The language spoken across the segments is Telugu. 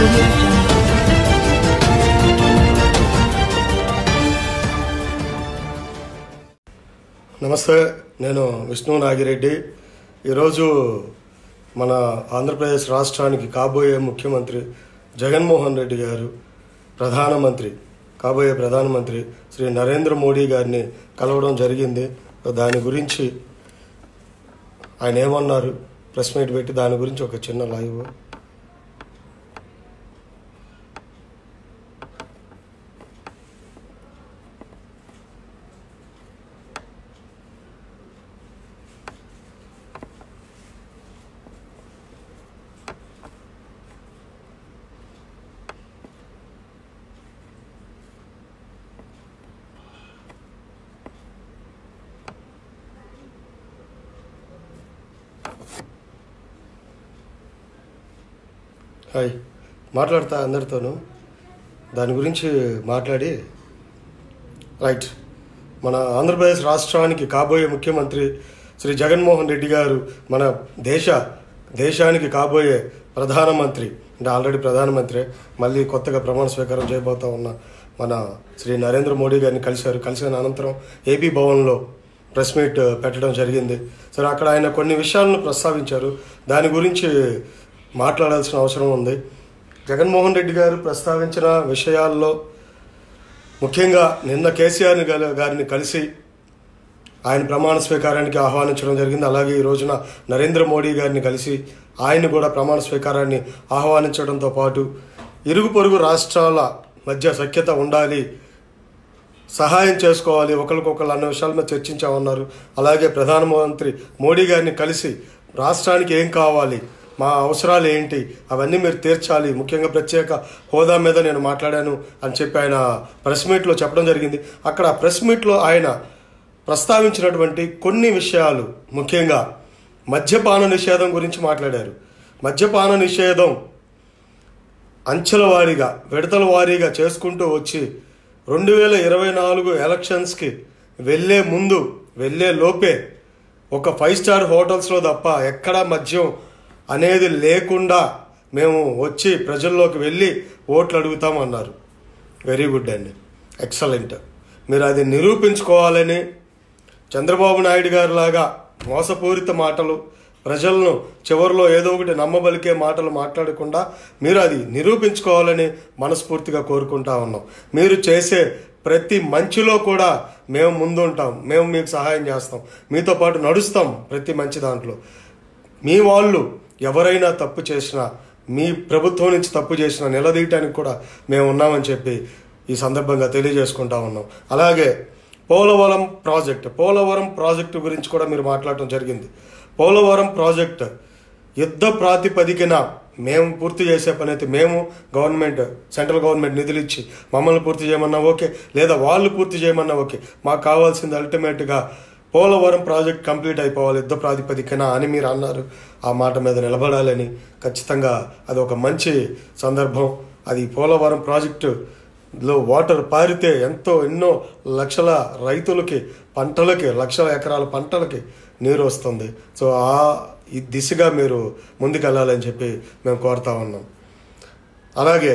audio jungle. నమస్తే నేను విష్ణు నాగిరెడ్డి ఈరోజు మన ఆంధ్రప్రదేశ్ రాష్ట్రానికి కాబోయే ముఖ్యమంత్రి జగన్మోహన్ రెడ్డి గారు ప్రధానమంత్రి కాబోయే ప్రధానమంత్రి శ్రీ నరేంద్ర మోడీ గారిని కలవడం జరిగింది దాని గురించి ఆయన ఏమన్నారు ప్రెస్ మీట్ పెట్టి దాని గురించి ఒక చిన్న లైవ్ హాయ్ మాట్లాడతా అందరితోనూ దాని గురించి మాట్లాడి రైట్ మన ఆంధ్రప్రదేశ్ రాష్ట్రానికి కాబోయే ముఖ్యమంత్రి శ్రీ జగన్మోహన్ రెడ్డి గారు మన దేశ దేశానికి కాబోయే ప్రధానమంత్రి అంటే ఆల్రెడీ ప్రధానమంత్రి మళ్ళీ కొత్తగా ప్రమాణ స్వీకారం చేయబోతా ఉన్న మన శ్రీ నరేంద్ర మోడీ గారిని కలిశారు కలిసిన అనంతరం ఏపీ భవన్లో ప్రెస్ మీట్ పెట్టడం జరిగింది సరే అక్కడ ఆయన కొన్ని విషయాలను ప్రస్తావించారు దాని గురించి మాట్లాడాల్సిన అవసరం ఉంది జగన్మోహన్ రెడ్డి గారు ప్రస్తావించిన విషయాల్లో ముఖ్యంగా నిన్న కేసీఆర్ గల- గారిని కలిసి ఆయన ప్రమాణ స్వీకారానికి ఆహ్వానించడం జరిగింది అలాగే ఈ రోజున నరేంద్ర మోడీ గారిని కలిసి ఆయన కూడా ప్రమాణ స్వీకారాన్ని ఆహ్వానించడంతో పాటు ఇరుగు పొరుగు రాష్ట్రాల మధ్య సఖ్యత ఉండాలి సహాయం చేసుకోవాలి ఒకరికొకరు అన్న విషయాల మీద చర్చించామన్నారు అలాగే ప్రధానమంత్రి మోడీ గారిని కలిసి రాష్ట్రానికి ఏం కావాలి మా అవసరాలు ఏంటి అవన్నీ మీరు తీర్చాలి ముఖ్యంగా ప్రత్యేక హోదా మీద నేను మాట్లాడాను అని చెప్పి ఆయన ప్రెస్ మీట్లో చెప్పడం జరిగింది అక్కడ ఆ ప్రెస్ మీట్లో ఆయన ప్రస్తావించినటువంటి కొన్ని విషయాలు ముఖ్యంగా మద్యపాన నిషేధం గురించి మాట్లాడారు మద్యపాన నిషేధం అంచెల వారీగా విడతల వారీగా చేసుకుంటూ వచ్చి రెండు వేల ఇరవై నాలుగు ఎలక్షన్స్కి వెళ్ళే ముందు వెళ్ళే లోపే ఒక ఫైవ్ స్టార్ హోటల్స్లో తప్ప ఎక్కడా మద్యం అనేది లేకుండా మేము వచ్చి ప్రజల్లోకి వెళ్ళి ఓట్లు అడుగుతామన్నారు వెరీ గుడ్ అండి ఎక్సలెంట్ మీరు అది నిరూపించుకోవాలని చంద్రబాబు నాయుడు గారు లాగా మోసపూరిత మాటలు ప్రజలను చివరిలో ఏదో ఒకటి నమ్మబలికే మాటలు మాట్లాడకుండా మీరు అది నిరూపించుకోవాలని మనస్ఫూర్తిగా కోరుకుంటా ఉన్నాం మీరు చేసే ప్రతి మంచిలో కూడా మేము ముందుంటాం మేము మీకు సహాయం చేస్తాం మీతో పాటు నడుస్తాం ప్రతి మంచి దాంట్లో మీ వాళ్ళు ఎవరైనా తప్పు చేసినా మీ ప్రభుత్వం నుంచి తప్పు చేసినా నిలదీయటానికి కూడా మేము ఉన్నామని చెప్పి ఈ సందర్భంగా తెలియజేసుకుంటా ఉన్నాం అలాగే పోలవరం ప్రాజెక్ట్ పోలవరం ప్రాజెక్టు గురించి కూడా మీరు మాట్లాడటం జరిగింది పోలవరం ప్రాజెక్ట్ యుద్ధ ప్రాతిపదికన మేము పూర్తి చేసే పని అయితే మేము గవర్నమెంట్ సెంట్రల్ గవర్నమెంట్ నిధులు ఇచ్చి మమ్మల్ని పూర్తి చేయమన్నా ఓకే లేదా వాళ్ళు పూర్తి చేయమన్నా ఓకే మాకు కావాల్సింది అల్టిమేట్గా పోలవరం ప్రాజెక్ట్ కంప్లీట్ అయిపోవాలి యుద్ధ ప్రాతిపదికన అని మీరు అన్నారు ఆ మాట మీద నిలబడాలని ఖచ్చితంగా అది ఒక మంచి సందర్భం అది పోలవరం ప్రాజెక్టు లో వాటర్ పారితే ఎంతో ఎన్నో లక్షల రైతులకి పంటలకి లక్షల ఎకరాల పంటలకి నీరు వస్తుంది సో ఆ ఈ దిశగా మీరు ముందుకెళ్ళాలని చెప్పి మేము కోరుతా ఉన్నాం అలాగే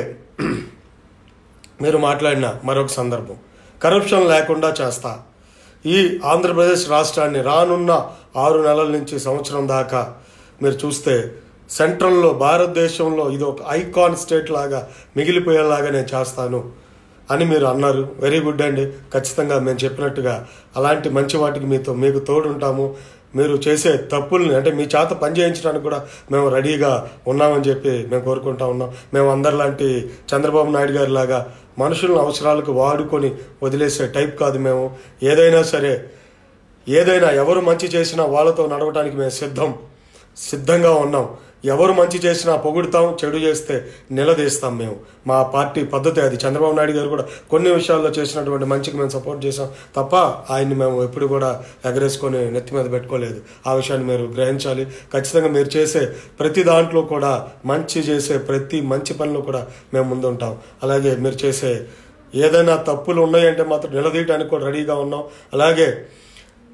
మీరు మాట్లాడిన మరొక సందర్భం కరప్షన్ లేకుండా చేస్తా ఈ ఆంధ్రప్రదేశ్ రాష్ట్రాన్ని రానున్న ఆరు నెలల నుంచి సంవత్సరం దాకా మీరు చూస్తే సెంట్రల్లో భారతదేశంలో ఇది ఒక ఐకాన్ స్టేట్ లాగా మిగిలిపోయేలాగా నేను చేస్తాను అని మీరు అన్నారు వెరీ గుడ్ అండి ఖచ్చితంగా మేము చెప్పినట్టుగా అలాంటి మంచి వాటికి మీతో మీకు తోడుంటాము మీరు చేసే తప్పుల్ని అంటే మీ చేత పని చేయించడానికి కూడా మేము రెడీగా ఉన్నామని చెప్పి మేము కోరుకుంటా ఉన్నాం మేము అందరిలాంటి చంద్రబాబు నాయుడు గారి లాగా మనుషులను అవసరాలకు వాడుకొని వదిలేసే టైప్ కాదు మేము ఏదైనా సరే ఏదైనా ఎవరు మంచి చేసినా వాళ్ళతో నడవటానికి మేము సిద్ధం సిద్ధంగా ఉన్నాం ఎవరు మంచి చేసినా పొగుడుతాం చెడు చేస్తే నిలదీస్తాం మేము మా పార్టీ పద్ధతి అది చంద్రబాబు నాయుడు గారు కూడా కొన్ని విషయాల్లో చేసినటువంటి మంచికి మేము సపోర్ట్ చేసాం తప్ప ఆయన్ని మేము ఎప్పుడు కూడా ఎగరేసుకొని నెత్తి మీద పెట్టుకోలేదు ఆ విషయాన్ని మీరు గ్రహించాలి ఖచ్చితంగా మీరు చేసే ప్రతి దాంట్లో కూడా మంచి చేసే ప్రతి మంచి పనిలో కూడా మేము ముందుంటాం అలాగే మీరు చేసే ఏదైనా తప్పులు ఉన్నాయంటే మాత్రం నిలదీయడానికి కూడా రెడీగా ఉన్నాం అలాగే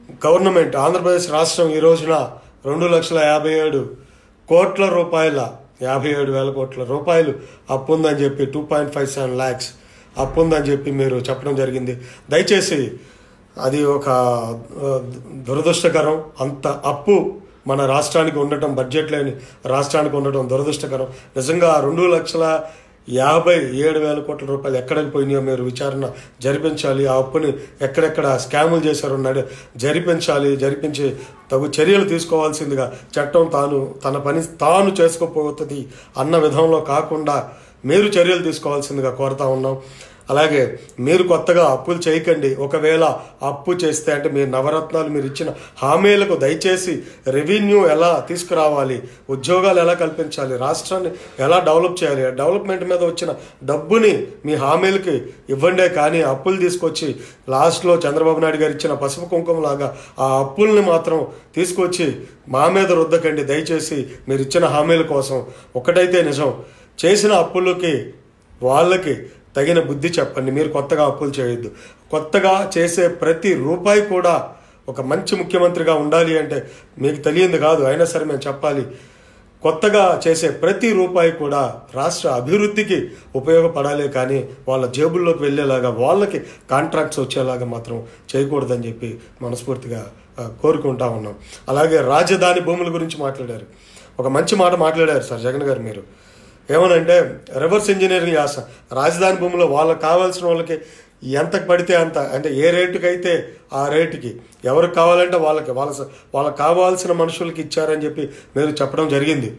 గవర్నమెంట్ ఆంధ్రప్రదేశ్ రాష్ట్రం ఈ రోజున రెండు లక్షల యాభై ఏడు కోట్ల రూపాయల యాభై ఏడు వేల కోట్ల రూపాయలు అప్పు ఉందని చెప్పి two point five seven lakhs అప్పు ఉందని చెప్పి మీరు చెప్పడం జరిగింది దయచేసి అది ఒక ఆ, దురదృష్టకరం అంత అప్పు మన రాష్ట్రానికి ఉండటం బడ్జెట్ లేని రాష్ట్రానికి ఉండటం దురదృష్టకరం నిజంగా ఆ రెండు లక్షల యాభై ఏడు వేల కోట్ల రూపాయలు ఎక్కడికి పోయినాయో మీరు విచారణ జరిపించాలి ఆ అప్పుని ఎక్కడెక్కడ స్కాములు చేశారో నడి జరిపించాలి జరిపించి తగు చర్యలు తీసుకోవాల్సిందిగా చట్టం తాను తన పని తాను చేసుకోపోతుంది అన్న విధంలో కాకుండా మీరు చర్యలు తీసుకోవాల్సిందిగా కోరుతా ఉన్నాం అలాగే మీరు కొత్తగా అప్పులు చేయకండి ఒకవేళ అప్పు చేస్తే అంటే మీరు నవరత్నాలు మీరు ఇచ్చిన హామీలకు దయచేసి రెవెన్యూ ఎలా తీసుకురావాలి ఉద్యోగాలు ఎలా కల్పించాలి రాష్ట్రాన్ని ఎలా డెవలప్ చేయాలి ఆ డెవలప్మెంట్ మీద వచ్చిన డబ్బుని మీ హామీలకి ఇవ్వండే కానీ అప్పులు తీసుకొచ్చి లాస్ట్లో చంద్రబాబు నాయుడు గారు ఇచ్చిన పసుపు కుంకుమ లాగా ఆ అప్పుల్ని మాత్రం తీసుకొచ్చి మా మీద రుద్దకండి దయచేసి మీరు ఇచ్చిన హామీల కోసం ఒకటైతే నిజం చేసిన అప్పులకి వాళ్ళకి తగిన బుద్ధి చెప్పండి మీరు కొత్తగా అప్పులు చేయొద్దు కొత్తగా చేసే ప్రతి రూపాయి కూడా ఒక మంచి ముఖ్యమంత్రిగా ఉండాలి అంటే మీకు తెలియంది కాదు అయినా సరే మేము చెప్పాలి కొత్తగా చేసే ప్రతి రూపాయి కూడా రాష్ట్ర అభివృద్ధికి ఉపయోగపడాలి కానీ వాళ్ళ జేబుల్లోకి వెళ్ళేలాగా వాళ్ళకి కాంట్రాక్ట్స్ వచ్చేలాగా మాత్రం చేయకూడదని చెప్పి మనస్ఫూర్తిగా ఆ, కోరుకుంటా ఉన్నాం అలాగే రాజధాని భూముల గురించి మాట్లాడారు ఒక మంచి మాట మాట్లాడారు సార్ జగన్ గారు మీరు ఏమనంటే రివర్స్ ఇంజనీరింగ్ చేస్తాం రాజధాని భూమిలో వాళ్ళకి కావాల్సిన వాళ్ళకి ఎంత పడితే అంత అంటే ఏ రేటుకి అయితే ఆ రేటుకి ఎవరికి కావాలంటే వాళ్ళకి వాళ్ళ వాళ్ళకి కావాల్సిన మనుషులకి ఇచ్చారని చెప్పి మీరు చెప్పడం జరిగింది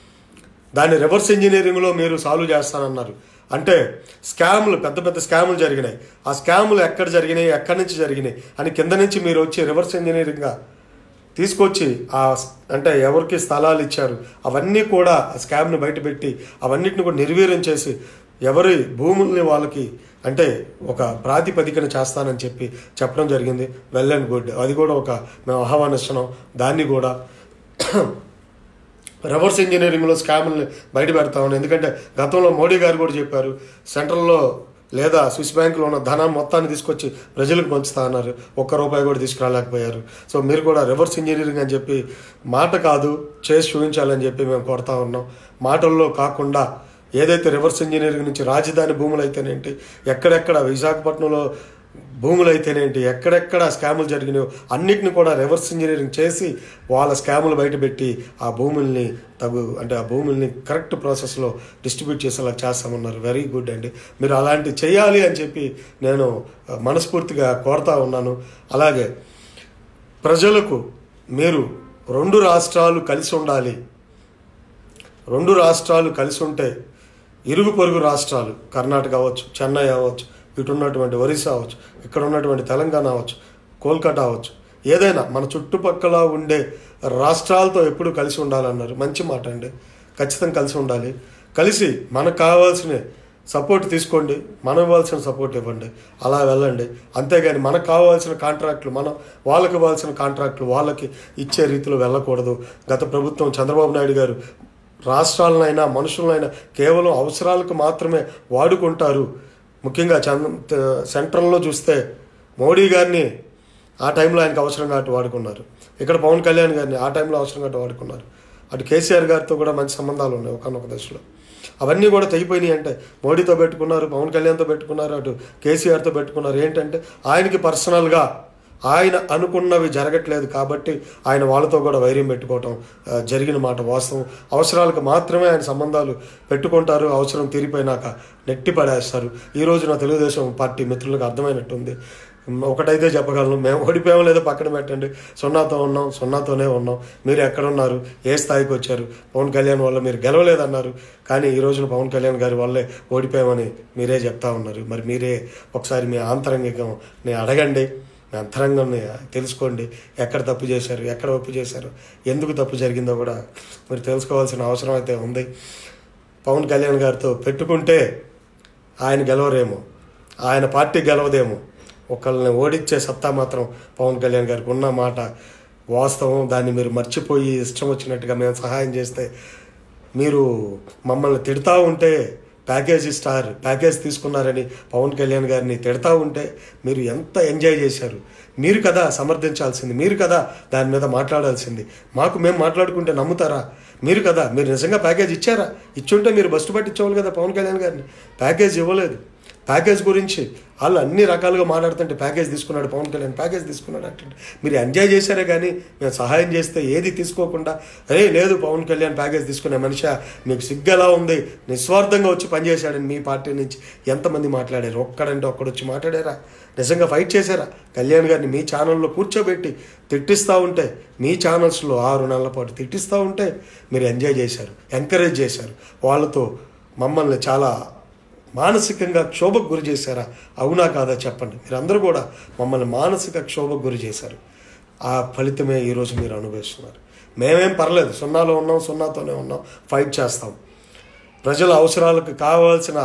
దాన్ని రివర్స్ ఇంజనీరింగ్లో మీరు సాల్వ్ చేస్తానన్నారు అంటే స్కాములు పెద్ద పెద్ద స్కాములు జరిగినాయి ఆ స్కాములు ఎక్కడ జరిగినాయి ఎక్కడి నుంచి జరిగినాయి అని కింద నుంచి మీరు వచ్చి రివర్స్ ఇంజనీరింగ్గా తీసుకొచ్చి ఆ స్- అంటే ఎవరికి స్థలాలు ఇచ్చారు అవన్నీ కూడా ఆ స్కామ్ని బయటపెట్టి అవన్నిటిని కూడా నిర్వీర్యం చేసి ఎవరి భూముల్ని వాళ్ళకి అంటే ఒక ప్రాతిపదికన చేస్తానని చెప్పి చెప్పడం జరిగింది వెల్ అండ్ గుడ్ అది కూడా ఒక మేము ఆహ్వానిస్తున్నాం దాన్ని కూడా రివర్స్ ఇంజనీరింగ్లో స్కామ్ని బయట పెడతా ఉన్నాం ఎందుకంటే గతంలో మోడీ గారు కూడా చెప్పారు సెంట్రల్లో లేదా స్విస్ బ్యాంకులో ఉన్న ధనం మొత్తాన్ని తీసుకొచ్చి ప్రజలకు పంచుతా అన్నారు ఒక్క రూపాయి కూడా తీసుకురాలేకపోయారు సో మీరు కూడా రివర్స్ ఇంజనీరింగ్ అని చెప్పి మాట కాదు చేసి చూపించాలని చెప్పి మేము కోరుతా ఉన్నాం మాటల్లో కాకుండా ఏదైతే రివర్స్ ఇంజనీరింగ్ నుంచి రాజధాని భూములు అయితేనేంటి ఎక్కడెక్కడ విశాఖపట్నంలో భూములు అయితేనేంటి ఎక్కడెక్కడ స్కాములు జరిగినాయో అన్నిటిని కూడా రివర్స్ ఇంజనీరింగ్ చేసి వాళ్ళ స్కాములు బయటపెట్టి ఆ భూముల్ని తగు అంటే ఆ భూముల్ని కరెక్ట్ ప్రాసెస్లో డిస్ట్రిబ్యూట్ చేసేలా చేస్తామన్నారు వెరీ గుడ్ అండి మీరు అలాంటి చేయాలి అని చెప్పి నేను ఆ, మనస్ఫూర్తిగా కోరుతా ఉన్నాను అలాగే ప్రజలకు మీరు రెండు రాష్ట్రాలు కలిసి ఉండాలి రెండు రాష్ట్రాలు కలిసి ఉంటే ఇరుగు పొరుగు రాష్ట్రాలు కర్ణాటక అవ్వచ్చు చెన్నై అవ్వచ్చు ఇటు ఉన్నటువంటి ఒరిస్సా అవ్వచ్చు ఇక్కడ ఉన్నటువంటి తెలంగాణ అవ్వచ్చు కోల్కతా అవ్వచ్చు ఏదైనా మన చుట్టుపక్కల ఉండే రాష్ట్రాలతో ఎప్పుడు కలిసి ఉండాలన్నారు మంచి మాట అండి ఖచ్చితంగా కలిసి ఉండాలి కలిసి మనకు కావాల్సిన సపోర్ట్ తీసుకోండి మనం ఇవ్వాల్సిన సపోర్ట్ ఇవ్వండి అలా వెళ్ళండి అంతేగాని మనకు కావాల్సిన కాంట్రాక్టులు మనం వాళ్ళకి ఇవ్వాల్సిన కాంట్రాక్టులు వాళ్ళకి ఇచ్చే రీతిలో వెళ్ళకూడదు గత ప్రభుత్వం చంద్రబాబు నాయుడు గారు రాష్ట్రాలనైనా మనుషులనైనా కేవలం అవసరాలకు మాత్రమే వాడుకుంటారు ముఖ్యంగా చంద్ర సెంట్రల్లో చూస్తే మోడీ గారిని ఆ టైంలో ఆయనకు అవసరం కాబట్టి వాడుకున్నారు ఇక్కడ పవన్ కళ్యాణ్ గారిని ఆ టైంలో అవసరం కాబట్టి వాడుకున్నారు అటు కేసీఆర్ గారితో కూడా మంచి సంబంధాలు ఉన్నాయి ఒకనొక దశలో అవన్నీ కూడా తెగిపోయినాయి అంటే మోడీతో పెట్టుకున్నారు పవన్ కళ్యాణ్తో పెట్టుకున్నారు అటు కేసీఆర్తో పెట్టుకున్నారు ఏంటంటే ఆయనకి పర్సనల్గా ఆయన అనుకున్నవి జరగట్లేదు కాబట్టి ఆయన వాళ్ళతో కూడా వైర్యం పెట్టుకోవటం ఆ, జరిగిన మాట వాస్తవం అవసరాలకు మాత్రమే ఆయన సంబంధాలు పెట్టుకుంటారు అవసరం తీరిపోయినాక నెట్టి పడేస్తారు ఈ రోజు నా తెలుగుదేశం పార్టీ మిత్రులకు అర్థమైనట్టుంది మ్, ఒకటైతే చెప్పగలను మేము ఓడిపోయామో లేదో పక్కన పెట్టండి సున్నాతో ఉన్నాం సున్నాతోనే ఉన్నాం మీరు ఎక్కడున్నారు ఏ స్థాయికి వచ్చారు పవన్ కళ్యాణ్ వల్ల మీరు గెలవలేదన్నారు కానీ ఈ రోజున పవన్ కళ్యాణ్ గారి వల్లే ఓడిపోయామని మీరే చెప్తా ఉన్నారు మరి మీరే ఒకసారి మీ ఆంతరంగికం నేను అడగండి మీ అంతరంగాన్ని తెలుసుకోండి ఎక్కడ తప్పు చేశారు ఎక్కడ ఒప్పు చేశారు ఎందుకు తప్పు జరిగిందో కూడా మీరు తెలుసుకోవాల్సిన అవసరం అయితే ఉంది పవన్ కళ్యాణ్ గారితో పెట్టుకుంటే ఆయన గెలవరేమో ఆయన పార్టీ గెలవదేమో ఒకళ్ళని ఓడించే సత్తా మాత్రం పవన్ కళ్యాణ్ గారికి ఉన్న మాట వాస్తవం దాన్ని మీరు మర్చిపోయి ఇష్టం వచ్చినట్టుగా మేము సహాయం చేస్తే మీరు మమ్మల్ని తిడతా ఉంటే ప్యాకేజ్ స్టార్ ప్యాకేజ్ తీసుకున్నారని పవన్ కళ్యాణ్ గారిని తిడతా ఉంటే మీరు ఎంత ఎంజాయ్ చేశారు మీరు కదా సమర్థించాల్సింది మీరు కదా దాని మీద మాట్లాడాల్సింది మాకు మేము మాట్లాడుకుంటే నమ్ముతారా మీరు కదా మీరు నిజంగా ప్యాకేజ్ ఇచ్చారా ఇచ్చుంటే మీరు బస్సు పట్టించేవాళ్ళు కదా పవన్ కళ్యాణ్ గారిని ప్యాకేజ్ ఇవ్వలేదు ప్యాకేజ్ గురించి వాళ్ళు అన్ని రకాలుగా మాట్లాడుతుంటే ప్యాకేజ్ తీసుకున్నాడు పవన్ కళ్యాణ్ ప్యాకేజ్ తీసుకున్నాడు అంటే మీరు ఎంజాయ్ చేశారే కానీ మేము సహాయం చేస్తే ఏది తీసుకోకుండా అరే లేదు పవన్ కళ్యాణ్ ప్యాకేజ్ తీసుకునే మనిషి మీకు సిగ్గు ఎలా ఉంది నిస్వార్థంగా వచ్చి పనిచేశాడని మీ పార్టీ నుంచి ఎంతమంది మాట్లాడారు ఒక్కడంటే ఒక్కడు వచ్చి మాట్లాడారా నిజంగా ఫైట్ చేశారా కళ్యాణ్ గారిని మీ ఛానల్లో కూర్చోబెట్టి తిట్టిస్తూ ఉంటే మీ ఛానల్స్లో ఆరు నెలల పాటు తిట్టిస్తూ ఉంటే మీరు ఎంజాయ్ చేశారు ఎంకరేజ్ చేశారు వాళ్ళతో మమ్మల్ని చాలా మానసికంగా క్షోభకు గురి చేశారా అవునా కాదా చెప్పండి మీరందరూ కూడా మమ్మల్ని మానసిక క్షోభకు గురి చేశారు ఆ ఫలితమే ఈరోజు మీరు అనుభవిస్తున్నారు మేమేం పర్లేదు సున్నాలో ఉన్నాం సున్నాతోనే ఉన్నాం ఫైట్ చేస్తాం ప్రజల అవసరాలకు కావాల్సిన